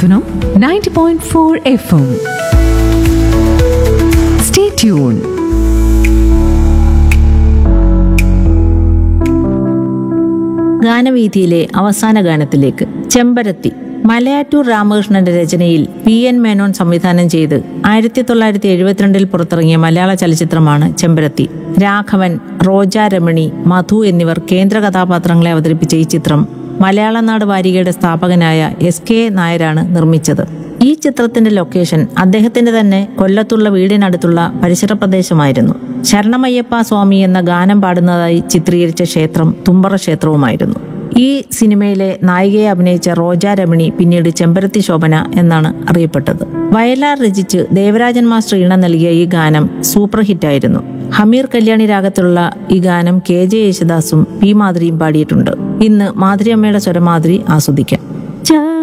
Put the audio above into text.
Santanam 90.4 FM. Stay tuned. ഗാനവീഥിയിലെ അവസാന ഗാനത്തിലേക്ക് ചെമ്പരത്തി മലയാറ്റൂർ രാമകൃഷ്ണന്റെ രചനയിൽ പി എൻ മേനോൻ സംവിധാനം ചെയ്ത് ആയിരത്തി തൊള്ളായിരത്തി എഴുപത്തിരണ്ടിൽ പുറത്തിറങ്ങിയ മലയാള ചലച്ചിത്രമാണ് ചെമ്പരത്തി രാഘവൻ റോജ രമണി മധു എന്നിവർ കേന്ദ്ര കഥാപാത്രങ്ങളെ അവതരിപ്പിച്ച ഈ ചിത്രം മലയാള നാട് വാരികയുടെ സ്ഥാപകനായ എസ് കെ നായരാണ് നിർമ്മിച്ചത് ഈ ചിത്രത്തിന്റെ ലൊക്കേഷൻ അദ്ദേഹത്തിന്റെ തന്നെ കൊല്ലത്തുള്ള വീടിനടുത്തുള്ള പരിസര പ്രദേശമായിരുന്നു ശരണമയ്യപ്പ സ്വാമി എന്ന ഗാനം പാടുന്നതായി ചിത്രീകരിച്ച ക്ഷേത്രം തുമ്പറ ക്ഷേത്രവുമായിരുന്നു ഈ സിനിമയിലെ നായികയെ അഭിനയിച്ച റോജ രമണി പിന്നീട് ചെമ്പരത്തി ശോഭന എന്നാണ് അറിയപ്പെട്ടത് വയലാർ രചിച്ച് ദേവരാജൻ മാസ്റ്റർ ഈണം നൽകിയ ഈ ഗാനം സൂപ്പർ ഹിറ്റായിരുന്നു ഹമീർ കല്യാണി രാഗത്തിലുള്ള ഈ ഗാനം കെ ജെ യേശുദാസും പി മാധുരിയും പാടിയിട്ടുണ്ട് ഇന്ന് മാധുരി അമ്മയുടെ സ്വരമാധുരി ആസ്വദിക്കാം